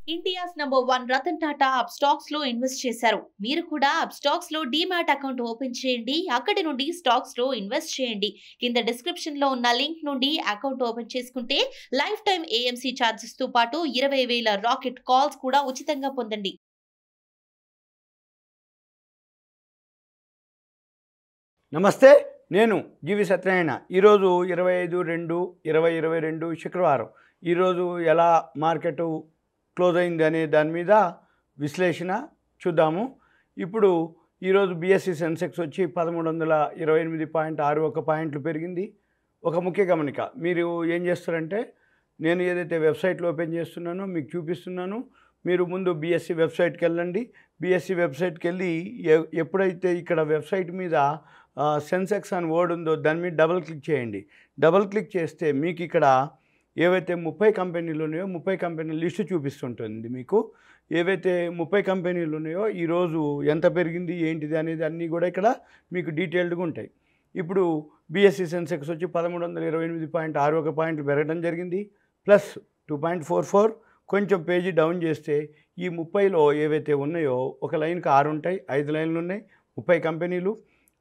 India's number one Ratan Tata up stocks లో invest చేశారు మీరు కూడా అప్ స్టాక్స్ లో డీమ్యాట్ అకౌంట్ ఓపెన్ చేయండి అక్కడి నుండి స్టాక్స్ లో ఇన్వెస్ట్ చేయండి కింద డిస్క్రిప్షన్ లో ఉన్న లింక్ నుండి అకౌంట్ ఓపెన్ చేసుకుంటే లైఫ్ టైం ఏఎంసీ ఛార్జెస్ తో పాటు ఇరవై వేల రాకెట్ కాల్స్ కూడా ఉచితంగా పొందండి నమస్తే నేను జీవి సత్యనారాయణ ఈరోజు ఇరవై ఐదు రెండు ఇరవై ఇరవై రెండు శుక్రవారం ఈరోజు ఎలా మార్కెట్ క్లోజ్ అయింది అనే దాని మీద విశ్లేషణ చూద్దాము ఇప్పుడు ఈరోజు బిఎస్సి సెన్సెక్స్ వచ్చి పదమూడు వందల ఇరవై ఎనిమిది పాయింట్ ఆరు ఒక పాయింట్లు పెరిగింది ఒక ముఖ్య గమనిక మీరు ఏం చేస్తారంటే నేను ఏదైతే వెబ్సైట్లో ఓపెన్ చేస్తున్నానో మీకు చూపిస్తున్నాను మీరు ముందు బిఎస్సి వెబ్సైట్కి వెళ్ళండి బిఎస్సి వెబ్సైట్కి వెళ్ళి ఎ- ఎప్పుడైతే ఇక్కడ వెబ్సైట్ మీద సెన్సెక్స్ అని వర్డ్ ఉందో దాని మీద డబుల్ క్లిక్ చేయండి డబుల్ క్లిక్ చేస్తే మీకు ఇక్కడ ఏవైతే ముప్పై కంపెనీలు ఉన్నాయో ముప్పై కంపెనీల లిస్టు చూపిస్తుంటుంది మీకు ఏవైతే ముప్పై కంపెనీలు ఉన్నాయో ఈరోజు ఎంత పెరిగింది ఏంటిది అనేది అన్నీ కూడా ఇక్కడ మీకు డీటెయిల్డ్గా ఉంటాయి ఇప్పుడు బిఎస్సి సెన్సెక్స్ వచ్చి పదమూడు వందల ఇరవై ఎనిమిది పాయింట్ ఆరు ఒక పాయింట్లు పెరగడం జరిగింది plus two point four four కొంచెం పేజీ డౌన్ చేస్తే ఈ ముప్పైలో ఏవైతే ఉన్నాయో ఒక లైన్కి ఆరు ఉంటాయి ఐదు లైన్లు ఉన్నాయి ముప్పై కంపెనీలు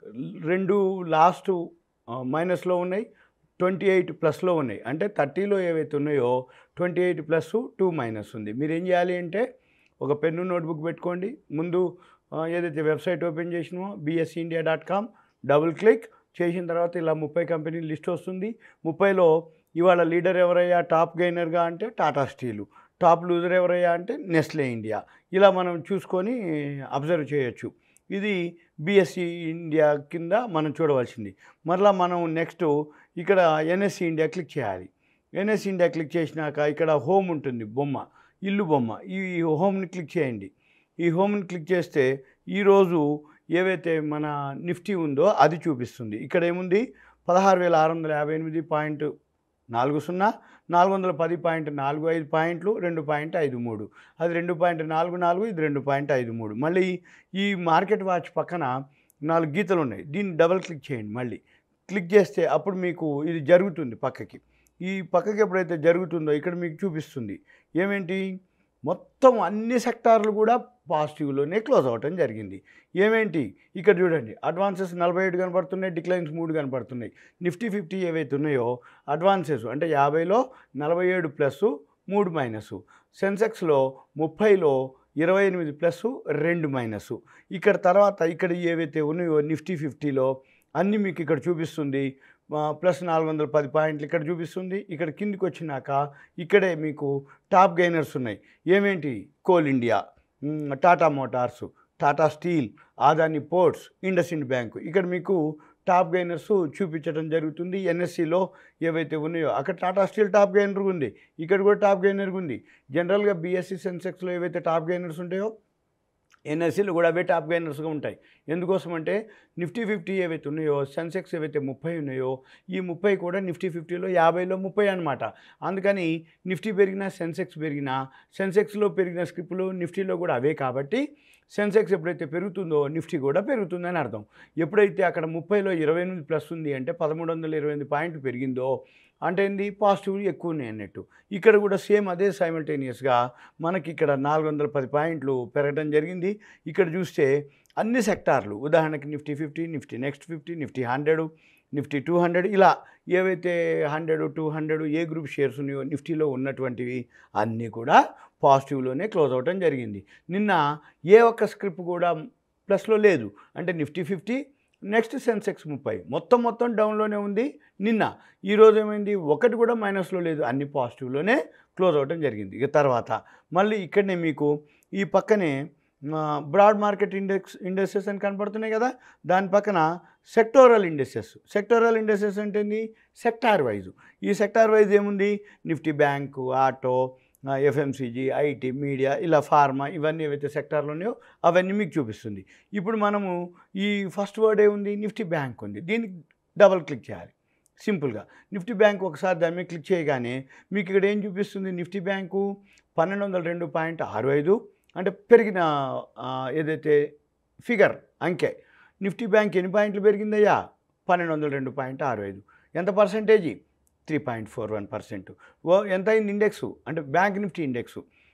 రెండు లాస్ట్ మైనస్లో ఉన్నాయి ట్వంటీ ఎయిట్ ప్లస్లో ఉన్నాయి అంటే థర్టీలో ఏవైతే ఉన్నాయో twenty eight plus two minus ఉంది మీరు ఏం చేయాలి అంటే ఒక పెన్ను నోట్బుక్ పెట్టుకోండి ముందు ఆ, ఏదైతే వెబ్సైట్ ఓపెన్ చేసినామో BSE India dot com double click చేసిన తర్వాత ఇలా ముప్పై కంపెనీల లిస్ట్ వస్తుంది ముప్పైలో ఇవాళ లీడర్ ఎవరయ్యా టాప్ గైనర్గా అంటే టాటా స్టీలు టాప్ లూజర్ ఎవరయ్యా అంటే నెస్లే ఇండియా ఇలా మనం చూసుకొని అబ్జర్వ్ చేయొచ్చు ఇది బిఎస్సి ఇండియా కింద మనం చూడవలసింది మరలా మనం నెక్స్ట్ ఇక్కడ ఎన్ఎస్సి ఇండియా క్లిక్ చేయాలి ఎన్ఎస్సి ఇండియా క్లిక్ చేసినాక ఇక్కడ హోమ్ ఉంటుంది బొమ్మ ఇల్లు బొమ్మ ఈ హోమ్ని క్లిక్ చేయండి ఈ హోమ్ని క్లిక్ చేస్తే ఈరోజు ఏవైతే మన నిఫ్టీ ఉందో అది చూపిస్తుంది ఇక్కడ ఏముంది పదహారు వేల ఆరు వందల యాభై ఎనిమిది పాయింట్ నాలుగు సున్నా నాలుగు వందల పది పాయింట్ నాలుగు ఐదు పాయింట్లు రెండు పాయింట్ ఐదు మూడు అది రెండు పాయింట్ నాలుగు నాలుగు ఇది రెండు పాయింట్ ఐదు మూడు మళ్ళీ ఈ మార్కెట్ వాచ్ పక్కన నాలుగు గీతలు ఉన్నాయి దీన్ని డబల్ క్లిక్ చేయండి మళ్ళీ క్లిక్ చేస్తే అప్పుడు మీకు ఇది జరుగుతుంది పక్కకి ఈ పక్కకి ఎప్పుడైతే జరుగుతుందో ఇక్కడ మీకు చూపిస్తుంది ఏమేంటి మొత్తం అన్ని సెక్టార్లు కూడా పాజిటివ్లోనే క్లోజ్ అవ్వటం జరిగింది ఏమేంటి ఇక్కడ చూడండి అడ్వాన్సెస్ నలభై ఏడు కనపడుతున్నాయి డిక్లైన్స్ మూడు కనపడుతున్నాయి నిఫ్టీ ఫిఫ్టీ ఏవైతే ఉన్నాయో అడ్వాన్సెస్ అంటే యాభైలో నలభై ఏడు ప్లస్ మూడు మైనస్ సెన్సెక్స్లో ముప్పైలో ఇరవై ఎనిమిది ప్లస్ రెండు మైనస్ ఇక్కడ తర్వాత ఇక్కడ ఏవైతే ఉన్నాయో నిఫ్టీ ఫిఫ్టీలో అన్నీ మీకు ఇక్కడ చూపిస్తుంది ఆ, ప్లస్ నాలుగు వందల పది పాయింట్లు ఇక్కడ చూపిస్తుంది ఇక్కడ కిందికి వచ్చినాక ఇక్కడే మీకు టాప్ గైనర్స్ ఉన్నాయి ఏమేంటి కోల్ ఇండియా మ్, Tata motors Tata steel Adani ports Indus Ind bank ఇక్కడ మీకు టాప్ గైనర్స్ చూపించడం జరుగుతుంది ఎన్ఎస్సిలో ఏవైతే ఉన్నాయో అక్కడ టాటా స్టీల్ టాప్ గైనర్ ఉంది ఇక్కడ కూడా టాప్ గైనర్ ఉంది జనరల్గా బీఎస్సీ సెన్సెక్స్లో ఏవైతే టాప్ గైనర్స్ ఉంటాయో ఎన్ఎస్సీలు కూడా అవే టాప్ గైనర్స్గా ఉంటాయి ఎందుకోసం అంటే నిఫ్టీ ఫిఫ్టీ ఏవైతే ఉన్నాయో సెన్సెక్స్ ఏవైతే ముప్పై ఉన్నాయో ఈ ముప్పై కూడా నిఫ్టీ ఫిఫ్టీలో యాభైలో ముప్పై అనమాట అందుకని నిఫ్టీ పెరిగినా సెన్సెక్స్ పెరిగినా సెన్సెక్స్లో పెరిగిన స్క్రిప్లు నిఫ్టీలో కూడా అవే కాబట్టి సెన్సెక్స్ ఎప్పుడైతే పెరుగుతుందో నిఫ్టీ కూడా పెరుగుతుందని అర్థం ఎప్పుడైతే అక్కడ ముప్పైలో ఇరవై ఎనిమిది ప్లస్ ఉంది అంటే పదమూడు వందల ఇరవై ఎనిమిది పాయింట్లు పెరిగిందో అంటే ఏంది పాజిటివ్ ఎక్కువ ఉన్నాయి అన్నట్టు ఇక్కడ కూడా సేమ్ అదే సైమల్టేనియస్గా మనకి ఇక్కడ నాలుగు వందల పది పాయింట్లు పెరగడం జరిగింది ఇక్కడ చూస్తే అన్ని సెక్టార్లు ఉదాహరణకి Nifty fifty Nifty next fifty Nifty hundred Nifty two hundred ఇలా ఏవైతే hundred two hundred A group shares ఉన్నాయో నిఫ్టీలో ఉన్నటువంటివి అన్నీ కూడా పాజిటివ్లోనే క్లోజ్ అవ్వడం జరిగింది నిన్న ఏ ఒక్క స్క్రిప్ట్ కూడా ప్లస్లో లేదు అంటే నిఫ్టీ ఫిఫ్టీ నెక్స్ట్ సెన్సెక్స్ ముప్పై మొత్తం మొత్తం డౌన్లోనే ఉంది నిన్న ఈరోజు ఏమైంది ఒకటి కూడా మైనస్లో లేదు అన్ని పాజిటివ్లోనే క్లోజ్ అవ్వడం జరిగింది ఇక తర్వాత మళ్ళీ ఇక్కడనే మీకు ఈ పక్కనే బ్రాడ్ మార్కెట్ ఇండెక్స్ ఇండెక్సెస్ అని కనపడుతున్నాయి కదా దాని పక్కన సెక్టోరల్ ఇండెక్సెస్ సెక్టోరల్ ఇండెక్సెస్ అంటే ఏంది సెక్టార్ వైజ్ ఈ సెక్టార్ వైజ్ ఏముంది Nifty bank auto FMCG IT media ఇలా ఫార్మా ఇవన్నీ ఏవైతే సెక్టార్లు ఉన్నాయో అవన్నీ మీకు చూపిస్తుంది ఇప్పుడు మనము ఈ ఫస్ట్ వర్డ్ ఏముంది నిఫ్టీ బ్యాంక్ ఉంది దీనికి డబల్ క్లిక్ చేయాలి సింపుల్గా నిఫ్టీ బ్యాంక్ ఒకసారి దాని మీద క్లిక్ చేయగానే మీకు ఇక్కడ ఏం చూపిస్తుంది నిఫ్టీ బ్యాంకు పన్నెండు వందల రెండు పాయింట్ ఆరు ఐదు అంటే పెరిగిన ఆ, ఏదైతే ఫిగర్ అంకె నిఫ్టీ బ్యాంక్ ఎన్ని పాయింట్లు పెరిగిందయ్యా పన్నెండు వందల రెండు పాయింట్ ఆరు ఐదు ఎంత percentage three point four one percent ఓ ఎంత అయింది ఇండెక్స్ అంటే బ్యాంక్ నిఫ్టీ ఇండెక్స్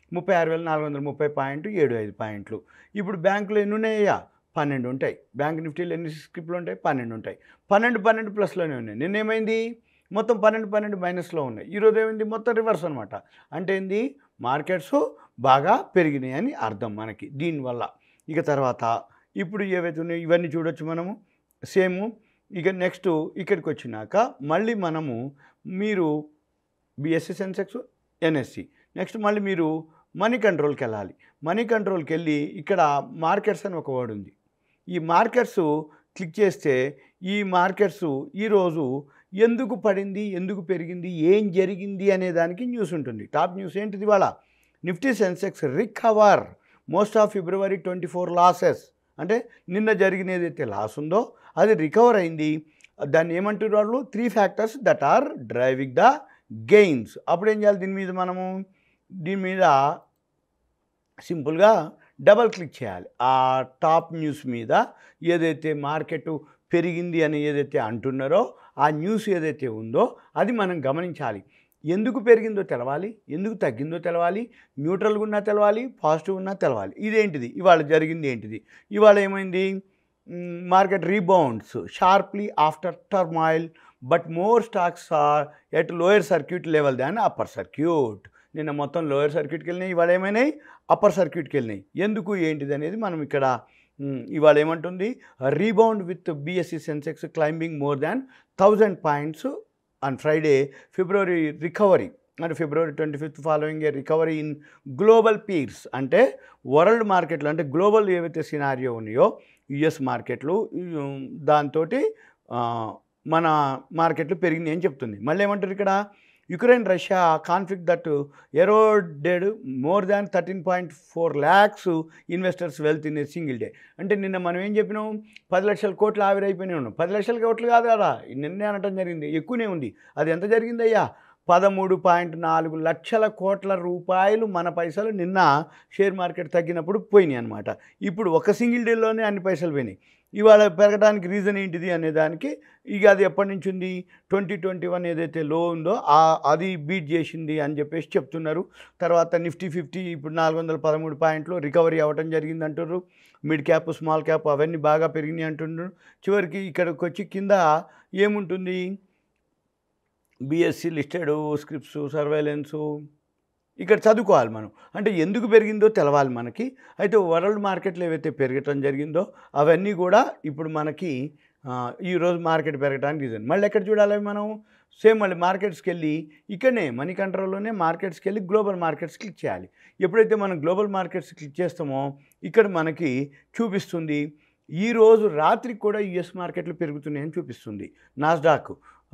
ముప్పై ఆరు వేల నాలుగు వందల ముప్పై పాయింట్ ఏడు ఐదు పాయింట్లు ఇప్పుడు బ్యాంకులో ఎన్ని ఉన్నాయా పన్నెండు ఉంటాయి బ్యాంక్ నిఫ్టీలో ఎన్ని స్క్రిప్ట్లు ఉంటాయి పన్నెండు ఉంటాయి పన్నెండు పన్నెండు ప్లస్లోనే ఉన్నాయి నిన్న ఏమైంది మొత్తం పన్నెండు పన్నెండు మైనస్లో ఉన్నాయి ఈరోజు ఏమైంది మొత్తం రివర్స్ అనమాట అంటే ఏంది మార్కెట్స్ బాగా పెరిగినాయి అని అర్థం మనకి దీనివల్ల ఇక తర్వాత ఇప్పుడు ఏవైతే ఉన్నాయో ఇవన్నీ చూడొచ్చు మనము సేమ్ ఇక నెక్స్ట్ ఇక్కడికి వచ్చినాక మళ్ళీ మనము మీరు బిఎస్సి సెన్సెక్స్ ఎన్ఎస్సి నెక్స్ట్ మళ్ళీ మీరు మనీ కంట్రోల్కి వెళ్ళాలి మనీ కంట్రోల్కి వెళ్ళి ఇక్కడ మార్కెట్స్ అని ఒక వర్డ్ ఉంది ఈ మార్కెట్స్ క్లిక్ చేస్తే ఈ మార్కెట్స్ ఈరోజు ఎందుకు పడింది ఎందుకు పెరిగింది ఏం జరిగింది అనే దానికి న్యూస్ ఉంటుంది టాప్ న్యూస్ ఏంటిది ఇవాళ Nifty Sensex recover most of February twenty four losses అంటే నిన్న జరిగిన ఏదైతే లాస్ ఉందో అది రికవర్ అయింది దాన్ని ఏమంటారు వాళ్ళు three factors that are driving the gains అప్పుడు ఏం చేయాలి దీని మీద మనము దీని మీద సింపుల్గా డబల్ క్లిక్ చేయాలి ఆ టాప్ న్యూస్ మీద ఏదైతే మార్కెట్ పెరిగింది అని ఏదైతే అంటున్నారో ఆ న్యూస్ ఏదైతే ఉందో అది మనం గమనించాలి ఎందుకు పెరిగిందో తెలవాలి ఎందుకు తగ్గిందో తెలవాలి న్యూట్రల్గా ఉన్నా తెలవాలి పాజిటివ్ ఉన్నా తెలవాలి ఇదేంటిది ఇవాళ జరిగింది ఏంటిది ఇవాళ ఏమైంది market rebounds sharply after turmoil but more stocks are at lower circuit level than upper circuit నిన్న మొత్తం లోయర్ సర్క్యూట్కి వెళ్ళినాయి ఇవాళ ఏమైనాయి అప్పర్ సర్క్యూట్కి వెళ్ళినాయి ఎందుకు ఏంటిది అనేది మనం ఇక్కడ మ్, ఇవాళ ఏమంటుంది rebound with BSE Sensex climbing more than thousand points on Friday February recovery అంటే February twenty fifth following a recovery in global peers అంటే వరల్డ్ మార్కెట్లు అంటే గ్లోబల్ ఏవైతే సినారియో ఉన్నాయో యుఎస్ మార్కెట్లు దాంతో మన మార్కెట్లు పెరిగినాయి అని చెప్తుంది మళ్ళీ ఏమంటారు ఇక్కడ Ukraine Russia conflict that eroded more than thirteen point four lakhs investors wealth in a single day అంటే నిన్న మనం ఏం చెప్పినాం పది లక్షల కోట్లు ఆవిరైపోయినాయి ఉన్నాం పది లక్షల కోట్లు కాదు కదా నిన్నే అనటం జరిగింది ఎక్కువనే ఉంది అది ఎంత జరిగిందయ్యా పదమూడు పాయింట్ నాలుగు లక్షల కోట్ల రూపాయలు మన పైసలు నిన్న షేర్ మార్కెట్ తగ్గినప్పుడు పోయినాయి అనమాట ఇప్పుడు ఒక సింగిల్ డేలోనే అన్ని పైసలు పోయినాయి ఇవాళ పెరగడానికి రీజన్ ఏంటిది అనే దానికి ఇక అది ఎప్పటి నుంచి ఉంది ట్వంటీ ట్వంటీ వన్ ఏదైతే లో ఉందో ఆ అది బీట్ చేసింది అని చెప్పేసి చెప్తున్నారు తర్వాత నిఫ్టీ ఫిఫ్టీ ఇప్పుడు నాలుగు వందల పదమూడు పాయింట్లు రికవరీ అవ్వటం జరిగింది అంటున్నారు మిడ్ క్యాప్ స్మాల్ క్యాప్ అవన్నీ బాగా పెరిగినాయి అంటున్నారు చివరికి ఇక్కడికి వచ్చి కింద ఏముంటుంది బిఎస్సి లిస్టెడ్ స్క్రిప్ట్స్ సర్వేలెన్సు ఇక్కడ చదువుకోవాలి మనం అంటే ఎందుకు పెరిగిందో తెలవాలి మనకి అయితే వరల్డ్ మార్కెట్లో ఏవైతే పెరగటం జరిగిందో అవన్నీ కూడా ఇప్పుడు మనకి ఆ, ఈరోజు మార్కెట్ పెరగడానికి రీజన్ మళ్ళీ ఎక్కడ చూడాలి అవి మనం సేమ్ మళ్ళీ మార్కెట్స్కి వెళ్ళి ఇక్కడనే మనీ కంట్రోల్లోనే మార్కెట్స్కి వెళ్ళి గ్లోబల్ మార్కెట్స్ క్లిక్ చేయాలి ఎప్పుడైతే మనం గ్లోబల్ మార్కెట్స్ క్లిక్ చేస్తామో ఇక్కడ మనకి చూపిస్తుంది ఈరోజు రాత్రికి కూడా యుఎస్ మార్కెట్లు పెరుగుతున్నాయని చూపిస్తుంది నాస్డాక్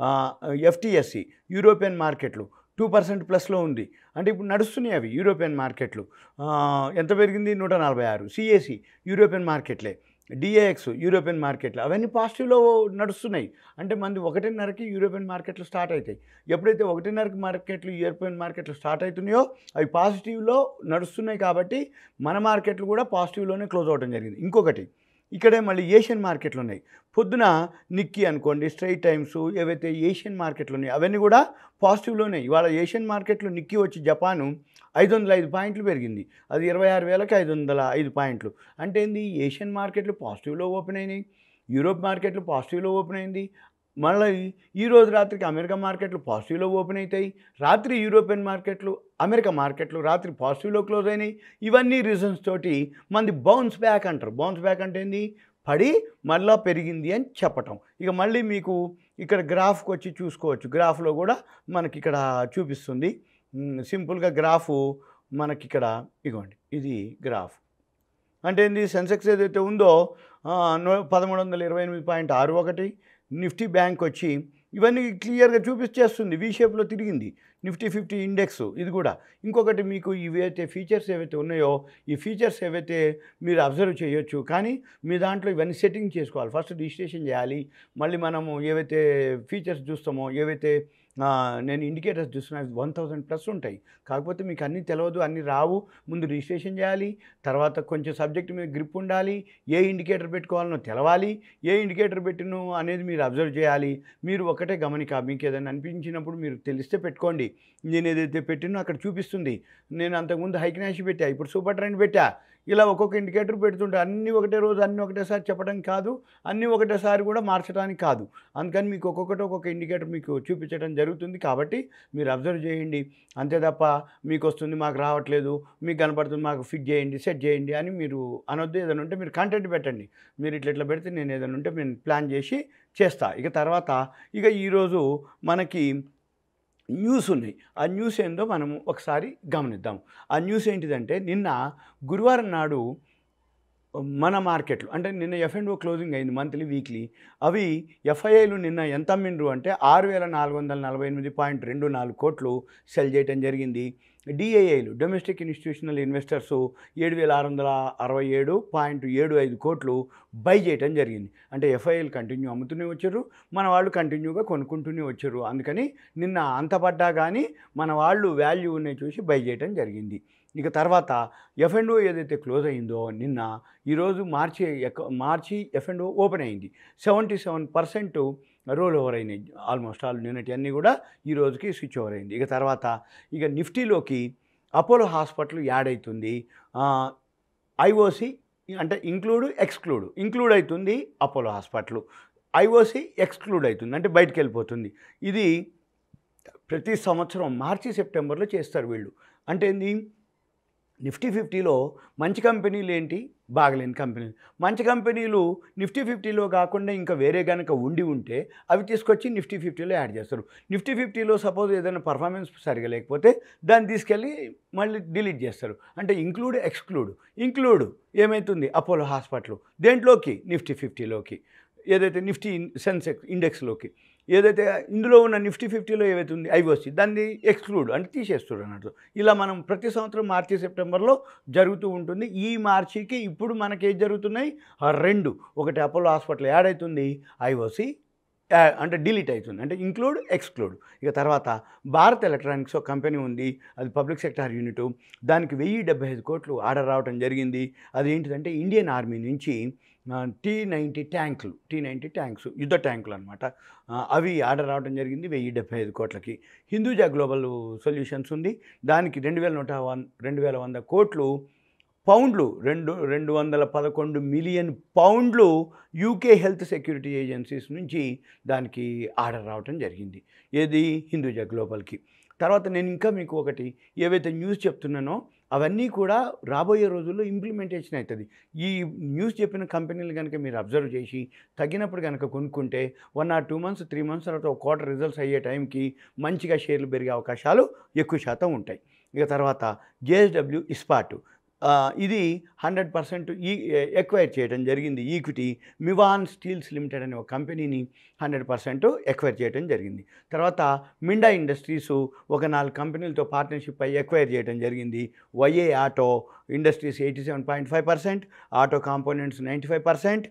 ఎఫ్టిఎస్సి యూరోపియన్ మార్కెట్లు టూ పర్సెంట్ ప్లస్లో ఉంది అంటే ఇప్పుడు నడుస్తున్నాయి అవి యూరోపియన్ మార్కెట్లు ఆ, ఎంత పెరిగింది నూట నలభై ఆరు సిఏసి యూరోపియన్ మార్కెట్లే డిఏఎక్స్ యూరోపియన్ మార్కెట్లు అవన్నీ పాజిటివ్లో నడుస్తున్నాయి అంటే మంది ఒకటిన్నరకి యూరోపియన్ మార్కెట్లు స్టార్ట్ అవుతాయి ఎప్పుడైతే ఒకటిన్నరకి మార్కెట్లు యూరోపియన్ మార్కెట్లు స్టార్ట్ అవుతున్నాయో అవి పాజిటివ్లో నడుస్తున్నాయి కాబట్టి మన మార్కెట్లు కూడా పాజిటివ్లోనే క్లోజ్ అవ్వడం జరిగింది ఇంకొకటి ఇక్కడే మళ్ళీ ఏషియన్ మార్కెట్లు ఉన్నాయి పొద్దున నిక్కీ అనుకోండి స్ట్రైట్ టైమ్స్ ఏవైతే ఏషియన్ మార్కెట్లు ఉన్నాయో అవన్నీ కూడా పాజిటివ్లోనే ఇవాళ ఏషియన్ మార్కెట్లో నిక్కీ వచ్చి జపాను ఐదు వందల ఐదు పాయింట్లు పెరిగింది అది ఇరవై ఆరు వేలకి ఐదు వందల ఐదు పాయింట్లు అంటే ఏంది ఏషియన్ మార్కెట్లు పాజిటివ్లో ఓపెన్ అయినాయి యూరోప్ మార్కెట్లు పాజిటివ్లో ఓపెన్ అయింది మళ్ళీ ఈ రోజు రాత్రికి అమెరికా మార్కెట్లు పాజిటివ్లో ఓపెన్ అవుతాయి రాత్రి యూరోపియన్ మార్కెట్లు అమెరికా మార్కెట్లు రాత్రి పాజిటివ్లో క్లోజ్ అయినాయి ఇవన్నీ రీజన్స్ తోటి మంది బౌన్స్ బ్యాక్ అంటారు బౌన్స్ బ్యాక్ అంటే ఏంది పడి మళ్ళా పెరిగింది అని చెప్పటం ఇక మళ్ళీ మీకు ఇక్కడ గ్రాఫ్కి వచ్చి చూసుకోవచ్చు గ్రాఫ్లో కూడా మనకి ఇక్కడ చూపిస్తుంది మ్, సింపుల్గా గ్రాఫు మనకి ఇక్కడ ఇగోండి ఇది గ్రాఫ్ అంటే ఏంది సెన్సెక్స్ ఏదైతే ఉందో ఆ, నూ- పదమూడు వందల ఇరవై ఎనిమిది పాయింట్ ఆరు ఒకటి నిఫ్టీ బ్యాంక్ వచ్చి ఇవన్నీ క్లియర్గా చూపించేస్తుంది వి షేప్లో తిరిగింది నిఫ్టీ ఫిఫ్టీ ఇండెక్స్ ఇది కూడా ఇంకొకటి మీకు ఇవైతే ఫీచర్స్ ఏవైతే ఉన్నాయో ఈ ఫీచర్స్ ఏవైతే మీరు అబ్జర్వ్ చేయొచ్చు కానీ మీ దాంట్లో ఇవన్నీ సెట్టింగ్ చేసుకోవాలి ఫస్ట్ రిజిస్ట్రేషన్ చేయాలి మళ్ళీ మనము ఏవైతే ఫీచర్స్ చూస్తామో ఏవైతే ఆ, నేను ఇండికేటర్స్ చూస్తున్నా వన్ థౌసండ్ ప్లస్ ఉంటాయి కాకపోతే మీకు అన్నీ తెలియదు అన్నీ రావు ముందు రిజిస్ట్రేషన్ చేయాలి తర్వాత కొంచెం సబ్జెక్ట్ మీద గ్రిప్ ఉండాలి ఏ ఇండికేటర్ పెట్టుకోవాలనో తెలవాలి ఏ ఇండికేటర్ పెట్టినో అనేది మీరు అబ్జర్వ్ చేయాలి మీరు ఒకటే గమనిక మీకు ఏదైనా అనిపించినప్పుడు మీరు తెలిస్తే పెట్టుకోండి నేను ఏదైతే పెట్టినో అక్కడ చూపిస్తుంది నేను అంతకుముందు హైకినాషి పెట్టా ఇప్పుడు సూపర్ ట్రెండ్ పెట్టా ఇలా ఒక్కొక్క ఇండికేటర్ పెడుతుంటే అన్నీ ఒకటే రోజు అన్నీ ఒకటేసారి చెప్పడం కాదు అన్నీ ఒకటేసారి కూడా మార్చడానికి కాదు అందుకని మీకు ఒక్కొక్కటి ఒక్కొక్క ఇండికేటర్ మీకు చూపించడం జరుగుతుంది కాబట్టి మీరు అబ్జర్వ్ చేయండి అంతే తప్ప మీకు వస్తుంది మాకు రావట్లేదు మీకు కనపడుతుంది మాకు ఫిట్ చేయండి సెట్ చేయండి అని మీరు అనొద్దు ఏదైనా ఉంటే మీరు కంటెంట్ పెట్టండి మీరు ఇట్లా ఇట్లా పెడితే నేను ఏదైనా ఉంటే నేను ప్లాన్ చేసి చేస్తా ఇక తర్వాత ఇక ఈరోజు మనకి న్యూస్ ఉన్నాయి ఆ న్యూస్ ఏందో మనము ఒకసారి గమనిద్దాం ఆ న్యూస్ ఏంటిదంటే నిన్న గురువారం నాడు మన మార్కెట్లు అంటే నిన్న ఎఫ్ఎండ్ఓ క్లోజింగ్ అయింది మంత్లీ వీక్లీ అవి ఎఫ్ఐఐలు నిన్న ఎంత అమ్మిండ్రు అంటే ఆరు వేల నాలుగు వందల నలభై ఎనిమిది పాయింట్ రెండు నాలుగు కోట్లు సెల్ చేయడం జరిగింది డిఐఐలు డొమెస్టిక్ ఇన్స్టిట్యూషనల్ ఇన్వెస్టర్స్ ఏడు వేల ఆరు వందల అరవై ఏడు పాయింట్ ఏడు ఐదు కోట్లు బై చేయడం జరిగింది అంటే ఎఫ్ఐఐలు కంటిన్యూ అమ్ముతూనే వచ్చారు మన వాళ్ళు కంటిన్యూగా కొనుక్కుంటూనే వచ్చారు అందుకని నిన్న అంత పడ్డా కానీ మన వాళ్ళు వాల్యూ ఉన్నాయి చూసి బై చేయడం జరిగింది ఇక తర్వాత ఎఫ్ఎండ్ఓ ఏదైతే క్లోజ్ అయిందో నిన్న ఈరోజు మార్చి ఎక- మార్చి ఎఫ్ఎండ్ఓ ఓపెన్ అయింది seventy seven percent roll over అయినాయి ఆల్మోస్ట్ ఆల్ నిన్నటి అన్నీ కూడా ఈ రోజుకి స్విచ్ ఓవర్ అయింది ఇక తర్వాత ఇక నిఫ్టీలోకి అపోలో హాస్పిటల్ యాడ్ అవుతుంది ఐఓసి అంటే ఇంక్లూడ్ ఎక్స్క్లూడ్ ఇంక్లూడ్ అవుతుంది అపోలో హాస్పిటల్ ఐఓసి ఎక్స్క్లూడ్ అవుతుంది అంటే బయటికి వెళ్ళిపోతుంది ఇది ప్రతి సంవత్సరం మార్చి సెప్టెంబర్లో చేస్తారు వీళ్ళు అంటే ఏంది నిఫ్టీ ఫిఫ్టీలో మంచి కంపెనీలు ఏంటి బాగలేని కంపెనీలు మంచి కంపెనీలు నిఫ్టీ ఫిఫ్టీలో కాకుండా ఇంకా వేరే కనుక ఉండి ఉంటే అవి తీసుకొచ్చి నిఫ్టీ ఫిఫ్టీలో యాడ్ చేస్తారు నిఫ్టీ ఫిఫ్టీలో సపోజ్ ఏదైనా పర్ఫార్మెన్స్ సరిగా లేకపోతే దాన్ని తీసుకెళ్ళి మళ్ళీ డిలీట్ చేస్తారు అంటే ఇంక్లూడ్ ఎక్స్క్లూడ్ ఇంక్లూడ్ ఏమవుతుంది అపోలో హాస్పిటల్ దేంట్లోకి నిఫ్టీ ఫిఫ్టీలోకి ఏదైతే నిఫ్టీ సెన్సెక్స్ ఇండెక్స్లోకి ఏదైతే ఇందులో ఉన్న నిఫ్టీ ఫిఫ్టీలో ఏవైతే ఉంది అవి వచ్చి దాన్ని ఎక్స్క్లూడ్ అంటే తీసేస్తారు అన్నట్టు ఇలా మనం ప్రతి సంవత్సరం మార్చి సెప్టెంబర్లో జరుగుతూ ఉంటుంది ఈ మార్చికి ఇప్పుడు మనకి ఏం జరుగుతున్నాయి ఆ రెండు ఒకటి అపోలో హాస్పిటల్ యాడ్ అవుతుంది ఐఓసి అంటే డిలీట్ అవుతుంది అంటే ఇంక్లూడ్ ఎక్స్క్లూడ్ ఇక తర్వాత భారత్ ఎలక్ట్రానిక్స్ ఒక కంపెనీ ఉంది అది పబ్లిక్ సెక్టార్ యూనిట్ దానికి వెయ్యి డెబ్బై ఐదు కోట్లు ఆర్డర్ రావడం జరిగింది అది ఏంటిదంటే ఇండియన్ ఆర్మీ నుంచి టీ నైంటీ ట్యాంకులు టీ నైంటీ ట్యాంక్స్ యుద్ధ ట్యాంకులు అనమాట అవి ఆర్డర్ రావడం జరిగింది వెయ్యి డెబ్బై ఐదు కోట్లకి హిందూజా గ్లోబల్ సొల్యూషన్స్ ఉంది దానికి రెండు వేల నూట వన్ రెండు వేల వంద కోట్లు పౌండ్లు రెండు రెండు వందల పదకొండు మిలియన్ పౌండ్లు యూకే హెల్త్ సెక్యూరిటీ ఏజెన్సీస్ నుంచి దానికి ఆర్డర్ రావటం జరిగింది ఏది హిందూజా గ్లోబల్కి తర్వాత నేను ఇంకా మీకు ఒకటి ఏవైతే న్యూస్ చెప్తున్నానో అవన్నీ కూడా రాబోయే రోజుల్లో ఇంప్లిమెంటేషన్ అవుతుంది ఈ న్యూస్ చెప్పిన కంపెనీలు కనుక మీరు అబ్జర్వ్ చేసి తగ్గినప్పుడు కనుక కొనుక్కుంటే one or two months three months తర్వాత ఒక క్వార్టర్ రిజల్ట్స్ అయ్యే టైంకి మంచిగా షేర్లు పెరిగే అవకాశాలు ఎక్కువ శాతం ఉంటాయి ఇక తర్వాత జేఎస్డబ్ల్యూ ఇస్పాట్ ఆ, ఇది హండ్రెడ్ పర్సెంట్ ఈ ఎక్వైర్ చేయడం జరిగింది ఈక్విటీ మివాన్ స్టీల్స్ లిమిటెడ్ అనే ఒక కంపెనీని హండ్రెడ్ పర్సెంట్ ఎక్వైర్ చేయడం జరిగింది తర్వాత మిండా ఇండస్ట్రీస్ ఒక నాలుగు కంపెనీలతో పార్ట్నర్షిప్ అయ్యి ఎక్వైర్ చేయడం జరిగింది Y A auto industries eighty seven point five percent auto components ninety five percent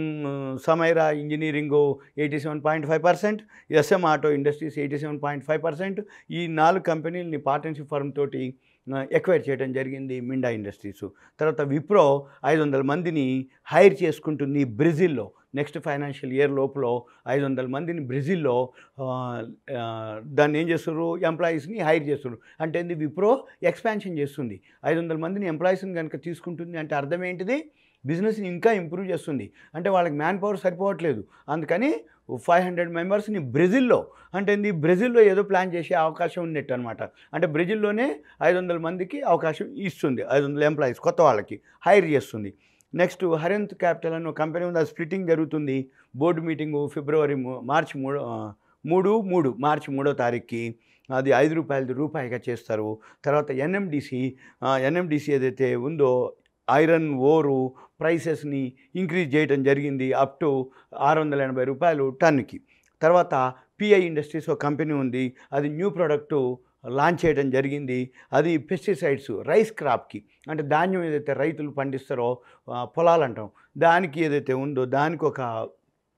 Samaira engineering eighty seven point five percent S M auto industries eighty seven point five percent ఈ నాలుగు కంపెనీలని పార్ట్నర్షిప్ ఫర్మ్ తోటి acquire చేయడం జరిగింది Minda industries తర్వాత విప్రో ఐదు వందల మందిని హైర్ చేసుకుంటుంది బ్రెజిల్లో నెక్స్ట్ ఫైనాన్షియల్ ఇయర్ లోపల ఐదు వందల మందిని బ్రెజిల్లో ఆ, ఆ, దాన్ని ఏం చేస్తారు ఎంప్లాయీస్ని హైర్ చేస్తారు అంటే ఏంది విప్రో ఎక్స్పాన్షన్ చేస్తుంది ఐదు వందల మందిని ఎంప్లాయీస్ని కనుక తీసుకుంటుంది అంటే అర్థం ఏంటిది బిజినెస్ని ఇంకా ఇంప్రూవ్ చేస్తుంది అంటే వాళ్ళకి మ్యాన్ పవర్ సరిపోవట్లేదు అందుకని ఫైవ్ హండ్రెడ్ మెంబర్స్ని బ్రెజిల్లో అంటే ఏంది బ్రెజిల్లో ఏదో ప్లాన్ చేసే అవకాశం ఉన్నట్టు అనమాట అంటే బ్రెజిల్లోనే ఐదు వందల మందికి అవకాశం ఇస్తుంది ఐదు వందల ఎంప్లాయీస్ కొత్త వాళ్ళకి హైర్ చేస్తుంది నెక్స్ట్ హరింత్ క్యాపిటల్ అని ఒక కంపెనీ ఉంది అది స్ప్లిట్టింగ్ జరుగుతుంది బోర్డు మీటింగు ఫిబ్రవరి మూ- మార్చి మూడు ఆ, మూడు మూడు మార్చి మూడో తారీఖుకి అది ఐదు రూపాయలది రూపాయిగా చేస్తారు తర్వాత ఎన్ఎండిసి ఎన్ఎండిసి ఏదైతే ఉందో ఐరన్ ఓరు ప్రైసెస్ని ఇంక్రీజ్ చేయడం జరిగింది అప్ టు ఆరు వందల ఎనభై రూపాయలు టన్నుకి తర్వాత పిఐ ఇండస్ట్రీస్ ఒక కంపెనీ ఉంది అది న్యూ ప్రోడక్టు లాంచ్ చేయడం జరిగింది అది పెస్టిసైడ్స్ రైస్ క్రాప్కి అంటే ధాన్యం ఏదైతే రైతులు పండిస్తారో ఆ, పొలాలు అంటాం దానికి ఏదైతే ఉందో దానికి ఒక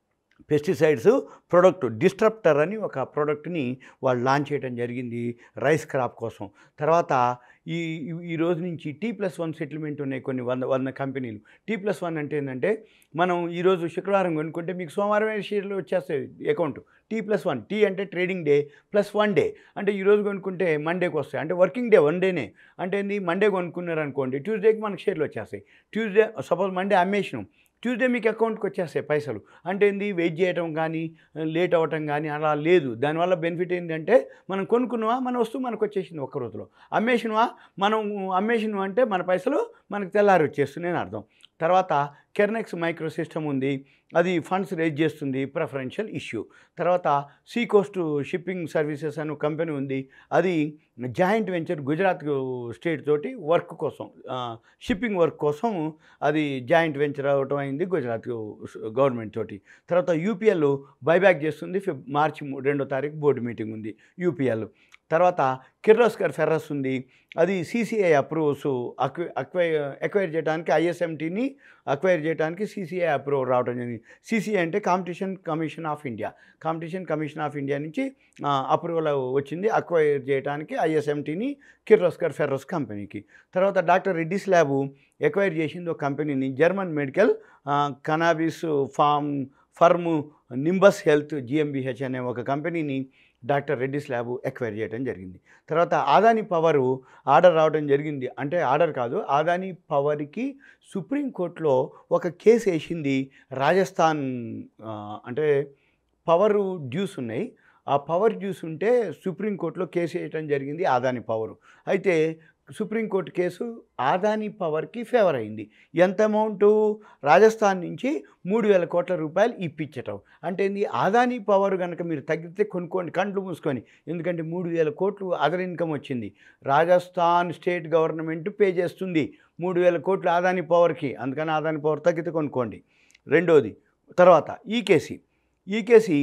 పెస్టిసైడ్స్ ప్రోడక్ట్ డిస్ట్రప్టర్ అని ఒక ప్రోడక్ట్ని వాళ్ళు లాంచ్ చేయడం జరిగింది రైస్ క్రాప్ కోసం తర్వాత ఈ ఈ- ఈ రోజు నుంచి టీ ప్లస్ వన్ సెటిల్మెంట్ ఉన్నాయి కొన్ని వంద వంద కంపెనీలు టీ ప్లస్ వన్ అంటే ఏంటంటే మనం ఈరోజు శుక్రవారం కొనుక్కుంటే మీకు సోమవారం షేర్లు వచ్చేస్తాయి account T plus one T అంటే trading day plus one day అంటే ఈరోజు కొనుక్కుంటే మండేకి వస్తాయి అంటే వర్కింగ్ డే వన్ డేనే అంటే ఏంది మండే కొనుక్కున్నారు అనుకోండి ట్యూస్డేకి మనకు షేర్లు వచ్చేస్తాయి ట్యూస్డే సపోజ్ మండే అమ్మేసినాం ట్యూస్డే మీకు అకౌంట్కి వచ్చేస్తాయి పైసలు అంటే ఏంది వెయిట్ చేయడం కానీ లేట్ అవ్వటం కానీ అలా లేదు దానివల్ల బెనిఫిట్ ఏంటంటే మనం కొనుక్కున్నావా మన వస్తువు మనకు వచ్చేసింది ఒక్క రోజులో అమ్మేసినవా మనం అమ్మేసినవా అంటే మన పైసలు మనకు తెల్లారి వచ్చేస్తున్నాయి అని అర్థం తర్వాత కెర్నెక్స్ మైక్రో సిస్టమ్ ఉంది అది ఫండ్స్ రేజ్ చేస్తుంది ప్రిఫరెన్షియల్ ఇష్యూ తర్వాత సీ కోస్ట్ షిప్పింగ్ సర్వీసెస్ అనే కంపెనీ ఉంది అది జాయింట్ వెంచర్ గుజరాత్ స్టేట్ తోటి వర్క్ కోసం షిప్పింగ్ వర్క్ కోసం అది జాయింట్ వెంచర్ అవటం అయింది గుజరాత్ గవర్నమెంట్ తోటి తర్వాత యూపీఎల్ బైబ్యాక్ చేస్తుంది ఫిబ్ మార్చి మూ- రెండో తారీఖు బోర్డు మీటింగ్ ఉంది యూపీఎల్ తర్వాత కిర్లోస్కర్ ఫెర్రస్ ఉంది అది సీసీఐ అప్రూవ్స్ అక్వై అక్వై ఎక్వైర్ చేయడానికి ఐఎస్ఎంటీని అక్వైర్ చేయడానికి సీసీఐ అప్రూవ్ రావడం జరిగింది సీసీఐ అంటే competition commission of India competition commission of India నుంచి అప్రూవల్ వచ్చింది అక్వైర్ చేయడానికి ఐఎస్ఎంటీని కిర్లోస్కర్ ఫెర్రస్ కంపెనీకి తర్వాత డాక్టర్ రెడ్డిస్ ల్యాబ్ ఎక్వైర్ చేసింది ఒక కంపెనీని German medical cannabis farm firm Nimbus health జిఎంబిహెచ్ అనే ఒక కంపెనీని డాక్టర్ రెడ్డిస్ ల్యాబ్ ఎక్వైర్ చేయడం జరిగింది తర్వాత ఆదాని పవరు ఆర్డర్ రావడం జరిగింది అంటే ఆర్డర్ కాదు ఆదాని పవర్కి సుప్రీంకోర్టులో ఒక కేసు వేసింది రాజస్థాన్ ఆ, అంటే పవర్ డ్యూస్ ఉన్నాయి ఆ పవర్ డ్యూస్ ఉంటే సుప్రీంకోర్టులో కేసు వేయటం జరిగింది ఆదాని పవరు అయితే సుప్రీంకోర్టు కేసు ఆదాని పవర్కి ఫేవర్ అయింది ఎంత అమౌంట్ రాజస్థాన్ నుంచి మూడు వేల కోట్ల రూపాయలు ఇప్పించటం అంటే ఏంది ఆదాని పవర్ కనుక మీరు తగ్గితే కొనుక్కోండి కంట్లు మూసుకొని ఎందుకంటే మూడు వేల కోట్లు అదర్ ఇన్కమ్ వచ్చింది రాజస్థాన్ స్టేట్ గవర్నమెంట్ పే చేస్తుంది మూడు వేల కోట్లు ఆదాని పవర్కి అందుకని ఆదాని పవర్ తగ్గితే కొనుక్కోండి రెండోది తర్వాత ఈకేసీ ఈకేసీ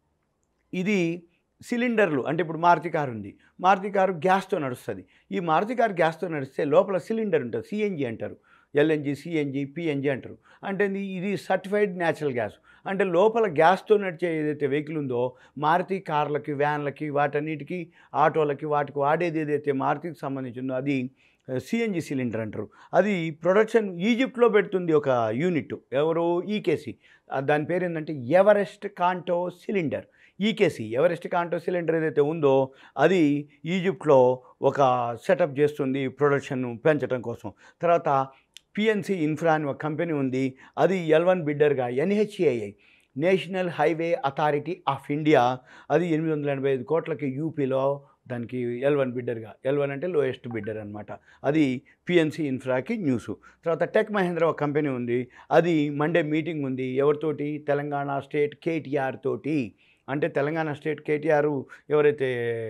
ఇది సిలిండర్లు అంటే ఇప్పుడు మారుతి కారు ఉంది మారుతి కారు గ్యాస్తో నడుస్తుంది ఈ మారుతి కారు గ్యాస్తో నడిస్తే లోపల సిలిండర్ ఉంటుంది సిఎన్జి అంటారు ఎల్ఎన్జి సిఎన్జి పిఎన్జి అంటారు అంటే ఇది- ఇది సర్టిఫైడ్ న్యాచురల్ గ్యాస్ అంటే లోపల గ్యాస్తో నడిచే ఏదైతే వెహికల్ ఉందో మారుతి కార్లకి వ్యాన్లకి వాటన్నిటికీ ఆటోలకి వాటికి వాడేది ఏదైతే మారుతికి సంబంధించిందో అది సిఎన్జి సిలిండర్ అంటారు అది ప్రొడక్షన్ ఈజిప్ట్లో పెడుతుంది ఒక యూనిట్ ఎవరు ఈకేసి దాని పేరు ఏంటంటే Everest Kanto cylinder EKC Everest Kanto cylinder ఏదైతే ఉందో అది ఈజిప్ట్లో ఒక సెటప్ చేస్తుంది ప్రొడక్షన్ పెంచడం కోసం తర్వాత పిఎన్సి ఇన్ఫ్రా అని ఒక కంపెనీ ఉంది అది ఎల్ వన్ బిడ్డర్గా NHAI national highway authority of India అది ఎనిమిది వందల ఎనభై ఐదు కోట్లకి యూపీలో దానికి ఎల్ వన్ బిడ్డర్గా ఎల్ వన్ అంటే లోయెస్ట్ బిడ్డర్ అనమాట అది పిఎన్సి ఇన్ఫ్రాకి న్యూస్ తర్వాత టెక్ మహేంద్ర ఒక కంపెనీ ఉంది అది మండే మీటింగ్ ఉంది ఎవరితోటి తెలంగాణ స్టేట్ కేటీఆర్ తోటి అంటే తెలంగాణ స్టేట్ కేటీఆర్ ఎవరైతే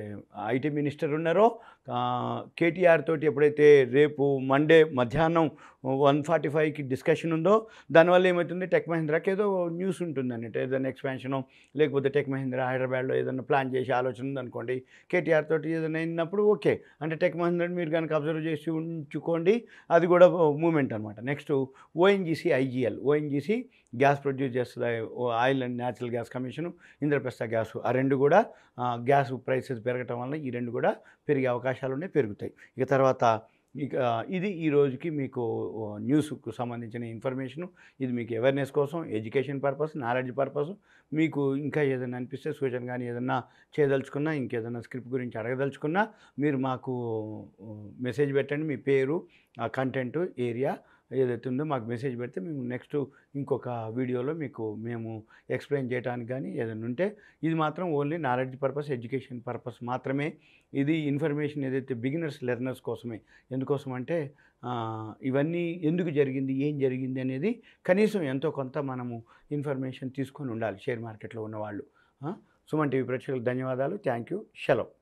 ఐటీ మినిస్టర్ ఉన్నారో ఆ, కేటీఆర్ తోటి ఎప్పుడైతే రేపు మండే మధ్యాహ్నం వన్ ఫార్టీ ఫైవ్కి డిస్కషన్ ఉందో దానివల్ల ఏమవుతుంది టెక్ మహీంద్రాకి ఏదో న్యూస్ ఉంటుంది అన్నట్టు ఏదైనా ఎక్స్పాన్షను లేకపోతే టెక్ మహీంద్రా హైదరాబాద్లో ఏదైనా ప్లాన్ చేసే ఆలోచన ఉందనుకోండి కేటీఆర్ తోటి ఏదైనా అయినప్పుడు ఓకే అంటే టెక్ మహీంద్రాని మీరు కనుక అబ్జర్వ్ చేసి ఉంచుకోండి అది కూడా మూమెంట్ అనమాట next ONGC IGL ONGC gas produce చేస్తుంది O oil and natural gas commission Indraprastha gas ఆ రెండు కూడా ఆ, గ్యాస్ ప్రైసెస్ పెరగటం వల్ల ఈ రెండు కూడా పెరిగే అవకాశాలు ఉన్నాయి పెరుగుతాయి ఇక తర్వాత ఇక ఇది ఈ రోజుకి మీకు ఓ, న్యూస్కు సంబంధించిన ఇన్ఫర్మేషను ఇది మీకు అవేర్నెస్ కోసం ఎడ్యుకేషన్ పర్పస్ నాలెడ్జ్ పర్పస్ మీకు ఇంకా ఏదైనా అనిపిస్తే సూచన కానీ ఏదైనా చేయదలుచుకున్నా ఇంకేదైనా స్క్రిప్ట్ గురించి అడగదలుచుకున్నా మీరు మాకు మెసేజ్ పెట్టండి మీ పేరు ఆ కంటెంట్ ఏరియా ఏదైతే ఉందో మాకు మెసేజ్ పెడితే మేము నెక్స్ట్ ఇంకొక వీడియోలో మీకు మేము ఎక్స్ప్లెయిన్ చేయడానికి కానీ ఏదైనా ఉంటే ఇది మాత్రం only knowledge purpose education purpose మాత్రమే ఇది ఇన్ఫర్మేషన్ ఏదైతే బిగినర్స్ లెర్నర్స్ కోసమే ఎందుకోసం అంటే ఆ, ఇవన్నీ ఎందుకు జరిగింది ఏం జరిగింది అనేది కనీసం ఎంతో కొంత మనము ఇన్ఫర్మేషన్ తీసుకొని ఉండాలి షేర్ మార్కెట్లో ఉన్నవాళ్ళు ఆ, సుమన్ టీవీ ప్రేక్షకులకు ధన్యవాదాలు థ్యాంక్ యూ షలో